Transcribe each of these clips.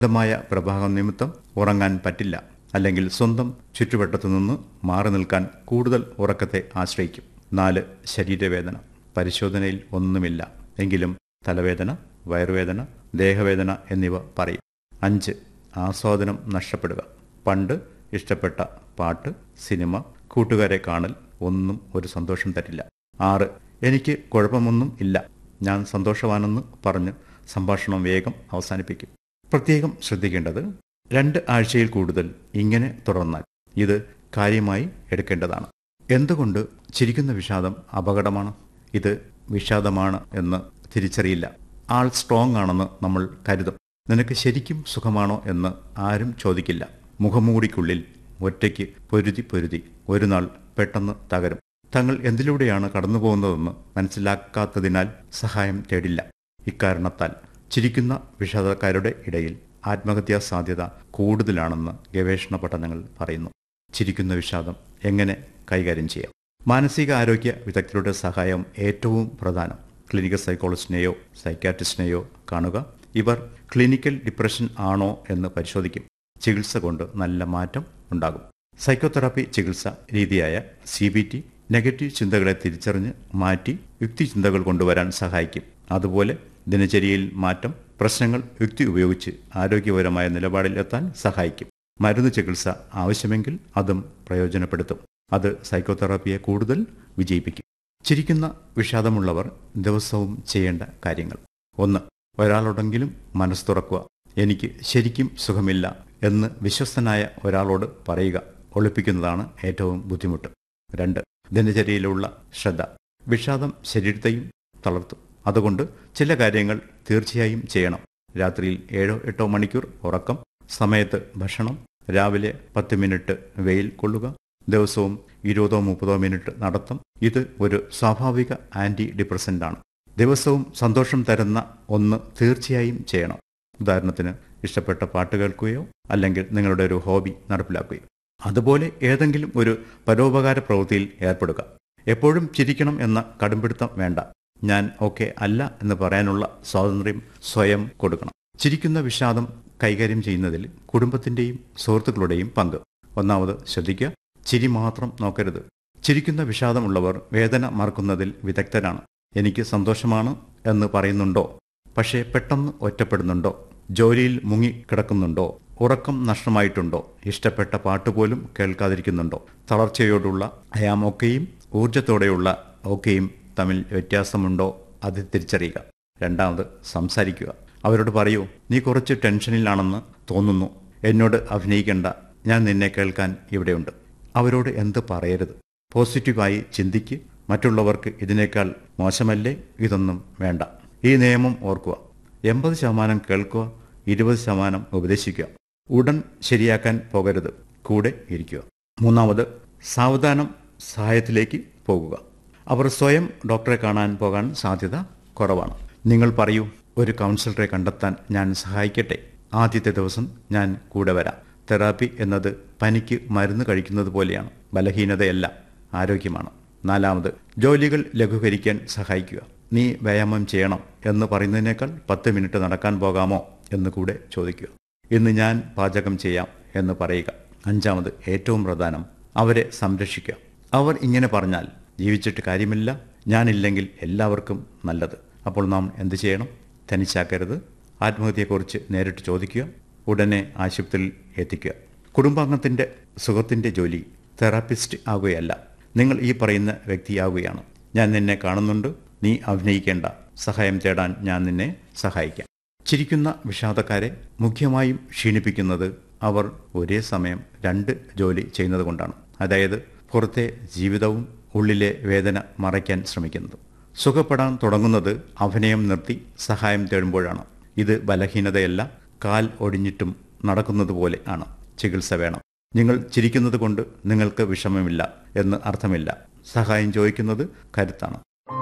മിതമായ പ്രഭാവം നിമിത്തം ഉറങ്ങാൻ പറ്റില്ല അല്ലെങ്കിൽ സ്വന്തം ചുറ്റുവട്ടത്തു നിന്ന് മാറി നിൽക്കാൻ കൂടുതൽ ഉറക്കത്തെ ആശ്രയിക്കും നാല് ശരീരവേദന പരിശോധനയിൽ ഒന്നുമില്ല എങ്കിലും തലവേദന വയറുവേദന ദേഹവേദന എന്നിവ പറയും അഞ്ച് ആസ്വാദനം നഷ്ടപ്പെടുക പണ്ട് ഇഷ്ടപ്പെട്ട പാട്ട് സിനിമ കൂട്ടുകാരെ കാണൽ ഒന്നും ഒരു സന്തോഷം തരില്ല ആറ് എനിക്ക് കുഴപ്പമൊന്നും ഇല്ല ഞാൻ സന്തോഷവാനെന്ന് പറഞ്ഞ് സംഭാഷണം വേഗം അവസാനിപ്പിക്കും പ്രത്യേകം ശ്രദ്ധിക്കേണ്ടത് രണ്ട് ആഴ്ചയിൽ കൂടുതൽ ഇങ്ങനെ തുടർന്നാൽ ഇത് കാര്യമായി എടുക്കേണ്ടതാണ് എന്തുകൊണ്ട് ചിരിക്കുന്ന വിഷാദം അപകടമാണ് ഇത് വിഷാദമാണ് എന്ന് തിരിച്ചറിയില്ല ആൾ സ്ട്രോങ് ആണെന്ന് നമ്മൾ കരുതും നിനക്ക് ശരിക്കും സുഖമാണോ എന്ന് ആരും ചോദിക്കില്ല മുഖംമൂടിക്കുള്ളിൽ ഒറ്റയ്ക്ക് പൊരുതി പൊരുതി ഒരു നാൾ പെട്ടെന്ന് തകരും തങ്ങൾ എന്തിലൂടെയാണ് കടന്നുപോകുന്നതെന്ന് മനസ്സിലാക്കാത്തതിനാൽ സഹായം തേടില്ല ഇക്കാരണത്താൽ ചിരിക്കുന്ന വിഷാദക്കാരുടെ ഇടയിൽ ആത്മഹത്യാ സാധ്യത കൂടുതലാണെന്ന് ഗവേഷണ പഠനങ്ങൾ പറയുന്നു ചിരിക്കുന്ന വിഷാദം എങ്ങനെ കൈകാര്യം ചെയ്യാം മാനസിക ആരോഗ്യ വിദഗ്ധരുടെ സഹായം ഏറ്റവും പ്രധാനം ക്ലിനിക്കൽ സൈക്കോളജിസ്റ്റിനെയോ സൈക്കാട്രിസ്റ്റിനെയോ കാണുക ഇവർ ക്ലിനിക്കൽ ഡിപ്രഷൻ ആണോ എന്ന് പരിശോധിക്കും ചികിത്സ കൊണ്ട് നല്ല മാറ്റം ഉണ്ടാകും സൈക്കോതെറാപ്പി ചികിത്സ രീതിയായ സി ബി ടി നെഗറ്റീവ് ചിന്തകളെ തിരിച്ചറിഞ്ഞ് മാറ്റി യുക്തി ചിന്തകൾ കൊണ്ടുവരാൻ സഹായിക്കും അതുപോലെ ദിനചര്യയിൽ മാറ്റം പ്രശ്നങ്ങൾ യുക്തി ഉപയോഗിച്ച് ആരോഗ്യപരമായ നിലപാടിൽ എത്താൻ സഹായിക്കും മരുന്ന് ചികിത്സ ആവശ്യമെങ്കിൽ അതും പ്രയോജനപ്പെടുത്തും അത് സൈക്കോതെറാപ്പിയെ കൂടുതൽ വിജയിപ്പിക്കും ചിരിക്കുന്ന വിഷാദമുള്ളവർ ദിവസവും ചെയ്യേണ്ട കാര്യങ്ങൾ ഒന്ന് ഒരാളോടെങ്കിലും മനസ്സ് തുറക്കുക എനിക്ക് ശരിക്കും സുഖമില്ല എന്ന് വിശ്വസ്തനായ ഒരാളോട് പറയുക ഒളിപ്പിക്കുന്നതാണ് ഏറ്റവും ബുദ്ധിമുട്ട് രണ്ട് ദിനചര്യയിലുള്ള ശ്രദ്ധ വിഷാദം ശരീരത്തെയും തളർത്തും അതുകൊണ്ട് ചില കാര്യങ്ങൾ തീർച്ചയായും ചെയ്യണം രാത്രിയിൽ ഏഴോ എട്ടോ മണിക്കൂർ ഉറക്കം സമയത്ത് ഭക്ഷണം രാവിലെ പത്ത് മിനിറ്റ് വെയിൽ കൊള്ളുക ദിവസവും ഇരുപതോ മുപ്പതോ മിനിറ്റ് നടത്തം ഇത് ഒരു സ്വാഭാവിക ആന്റി ഡിപ്രസന്റ് ആണ് ദിവസവും സന്തോഷം തരുന്ന ഒന്ന് തീർച്ചയായും ചെയ്യണം ഉദാഹരണത്തിന് ഇഷ്ടപ്പെട്ട പാട്ട് കേൾക്കുകയോ അല്ലെങ്കിൽ നിങ്ങളുടെ ഒരു ഹോബി നടപ്പിലാക്കുകയോ അതുപോലെ ഏതെങ്കിലും ഒരു പരോപകാര പ്രവൃത്തിയിൽ ഏർപ്പെടുക എപ്പോഴും ചിരിക്കണം എന്ന കടുംപിടുത്തം വേണ്ട ഞാൻ ഓക്കെ അല്ല എന്ന് പറയാനുള്ള സ്വാതന്ത്ര്യം സ്വയം കൊടുക്കണം ചിരിക്കുന്ന വിഷാദം കൈകാര്യം ചെയ്യുന്നതിൽ കുടുംബത്തിന്റെയും സുഹൃത്തുക്കളുടെയും പങ്ക് ഒന്നാമത് ശ്രദ്ധിക്കുക ചിരി മാത്രം നോക്കരുത് ചിരിക്കുന്ന വിഷാദമുള്ളവർ വേദന മറക്കുന്നതിൽ വിദഗ്ധരാണ് എനിക്ക് സന്തോഷമാണ് എന്ന് പറയുന്നുണ്ടോ പക്ഷേ പെട്ടെന്ന് ഒറ്റപ്പെടുന്നുണ്ടോ ജോലിയിൽ മുങ്ങിക്കിടക്കുന്നുണ്ടോ ഉറക്കം നഷ്ടമായിട്ടുണ്ടോ ഇഷ്ടപ്പെട്ട പാട്ടുപോലും കേൾക്കാതിരിക്കുന്നുണ്ടോ തളർച്ചയോടുള്ള അയാമൊക്കെയും ഊർജത്തോടെയുള്ള ഒക്കെയും തമ്മിൽ വ്യത്യാസമുണ്ടോ അത് തിരിച്ചറിയുക രണ്ടാമത് സംസാരിക്കുക അവരോട് പറയൂ നീ കുറച്ച് ടെൻഷനിലാണെന്ന് തോന്നുന്നു എന്നോട് അഭിനയിക്കേണ്ട ഞാൻ നിന്നെ കേൾക്കാൻ ഇവിടെയുണ്ട് അവരോട് എന്ത് പറയരുത് പോസിറ്റീവായി ചിന്തിക്ക് മറ്റുള്ളവർക്ക് ഇതിനേക്കാൾ മോശമല്ലേ ഇതൊന്നും വേണ്ട ഈ നിയമം ഓർക്കുക എൺപത് ശതമാനം കേൾക്കുക ഇരുപത് ശതമാനം ഉപദേശിക്കുക ഉടൻ ശരിയാക്കാൻ പോകരുത് കൂടെ ഇരിക്കുക മൂന്നാമത് സാവധാനം സഹായത്തിലേക്ക് പോകുക അവർ സ്വയം ഡോക്ടറെ കാണാൻ പോകാൻ സാധ്യത കുറവാണ് നിങ്ങൾ പറയൂ ഒരു കൗൺസിലറെ കണ്ടെത്താൻ ഞാൻ സഹായിക്കട്ടെ ആദ്യത്തെ ദിവസം ഞാൻ കൂടെ വരാം തെറാപ്പി എന്നത് പനിക്ക് മരുന്ന് കഴിക്കുന്നത് പോലെയാണ് ബലഹീനതയല്ല ആരോഗ്യമാണ് നാലാമത് ജോലികൾ ലഘൂകരിക്കാൻ സഹായിക്കുക നീ വ്യായാമം ചെയ്യണം എന്ന് പറയുന്നതിനേക്കാൾ പത്ത് മിനിറ്റ് നടക്കാൻ പോകാമോ എന്ന് കൂടെ ചോദിക്കുക ഇന്ന് ഞാൻ പാചകം ചെയ്യാം എന്ന് പറയുക അഞ്ചാമത് ഏറ്റവും പ്രധാനം അവരെ സംരക്ഷിക്കുക അവർ ഇങ്ങനെ പറഞ്ഞാൽ ജീവിച്ചിട്ട് കാര്യമില്ല ഞാനില്ലെങ്കിൽ എല്ലാവർക്കും നല്ലത് അപ്പോൾ നാം എന്ത് ചെയ്യണം തനിച്ചാക്കരുത് ആത്മഹത്യയെക്കുറിച്ച് നേരിട്ട് ചോദിക്കുക ഉടനെ ആശുപത്രിയിൽ എത്തിക്കുക കുടുംബാംഗത്തിൻ്റെ സുഖത്തിൻ്റെ ജോലി തെറാപ്പിസ്റ്റ് ആകുകയല്ല നിങ്ങൾ ഈ പറയുന്ന വ്യക്തിയാവുകയാണ് ഞാൻ നിന്നെ കാണുന്നുണ്ട് നീ അഭിനയിക്കേണ്ട സഹായം തേടാൻ ഞാൻ നിന്നെ സഹായിക്കാം ചിരിക്കുന്ന വിഷാദക്കാരെ മുഖ്യമായും ക്ഷീണിപ്പിക്കുന്നത് അവർ ഒരേ സമയം രണ്ട് ജോലി ചെയ്യുന്നത് കൊണ്ടാണ് അതായത് പുറത്തെ ജീവിതവും ഉള്ളിലെ വേദന മറയ്ക്കാൻ ശ്രമിക്കുന്നത് സുഖപ്പെടാൻ തുടങ്ങുന്നത് അഭിനയം നിർത്തി സഹായം തേടുമ്പോഴാണ് ഇത് ബലഹീനതയല്ല കാൽ ഒടിഞ്ഞിട്ടും നടക്കുന്നത് പോലെ ആണ് ചികിത്സ വേണം നിങ്ങൾ ചിരിക്കുന്നത് കൊണ്ട് നിങ്ങൾക്ക് വിഷമമില്ല എന്ന് അർത്ഥമില്ല സഹായം ചോദിക്കുന്നത് കരുത്താണ്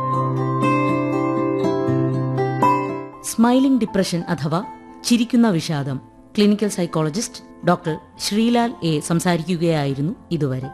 സ്മൈലിംഗ് ഡിപ്രഷൻ അഥവാ ചിരിക്കുന്ന വിഷാദം clinical psychologist doctor Sreelal A സംസാരിക്കുകയായിരുന്നു ഇതുവരെ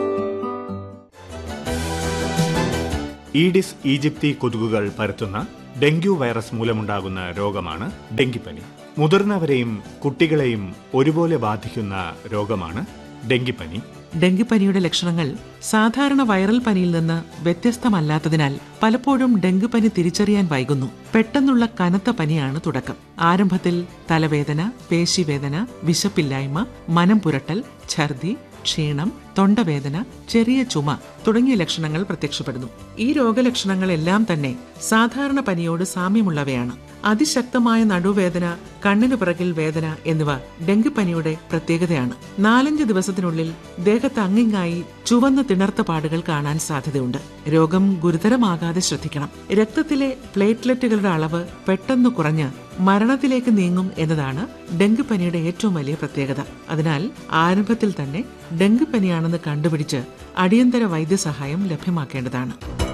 ഈഡിസ് ഈജിപ്തി കൊതുകുകൾ പരത്തുന്ന ഡെങ്കു വൈറസ് മൂലമുണ്ടാകുന്ന രോഗമാണ് ഡെങ്കിപ്പനി മുതിർന്നവരെയും കുട്ടികളെയും ഒരുപോലെ ബാധിക്കുന്ന രോഗമാണ് ഡെങ്കിപ്പനി ഡെങ്കിപ്പനിയുടെ ലക്ഷണങ്ങൾ സാധാരണ വൈറൽ പനിയിൽ നിന്ന് വ്യത്യസ്തമല്ലാത്തതിനാൽ പലപ്പോഴും ഡെങ്കിപ്പനി തിരിച്ചറിയാൻ വൈകുന്നു പെട്ടെന്നുള്ള കനത്ത പനിയാണ് തുടക്കം ആരംഭത്തിൽ തലവേദന പേശിവേദന വിശപ്പില്ലായ്മ മനം പുരട്ടൽ ഛർദി ക്ഷീണം തൊണ്ടവേദന ചെറിയ ചുമ തുടങ്ങിയ ലക്ഷണങ്ങൾ പ്രത്യക്ഷപ്പെടുന്നു ഈ രോഗലക്ഷണങ്ങളെല്ലാം തന്നെ സാധാരണ പനിയോട് സാമ്യമുള്ളവയാണ് അതിശക്തമായ നടുവേദന കണ്ണിനു പിറകിൽ വേദന എന്നിവ ഡെങ്കിപ്പനിയുടെ പ്രത്യേകതയാണ് നാലഞ്ച് ദിവസത്തിനുള്ളിൽ ദേഹത്ത് അങ്ങിങ്ങായി ചുവന്ന തിണർത്ത പാടുകൾ കാണാൻ സാധ്യതയുണ്ട് രോഗം ഗുരുതരമാകാതെ ശ്രദ്ധിക്കണം രക്തത്തിലെ പ്ലേറ്റ്ലെറ്റുകളുടെ അളവ് പെട്ടെന്ന് കുറഞ്ഞ് മരണത്തിലേക്ക് നീങ്ങും എന്നതാണ് ഡെങ്കിപ്പനിയുടെ ഏറ്റവും വലിയ പ്രത്യേകത അതിനാൽ ആരംഭത്തിൽ തന്നെ ഡെങ്കിപ്പനിയാണെന്ന് കണ്ടുപിടിച്ച് അടിയന്തര വൈദ്യസഹായം ലഭ്യമാക്കേണ്ടതാണ്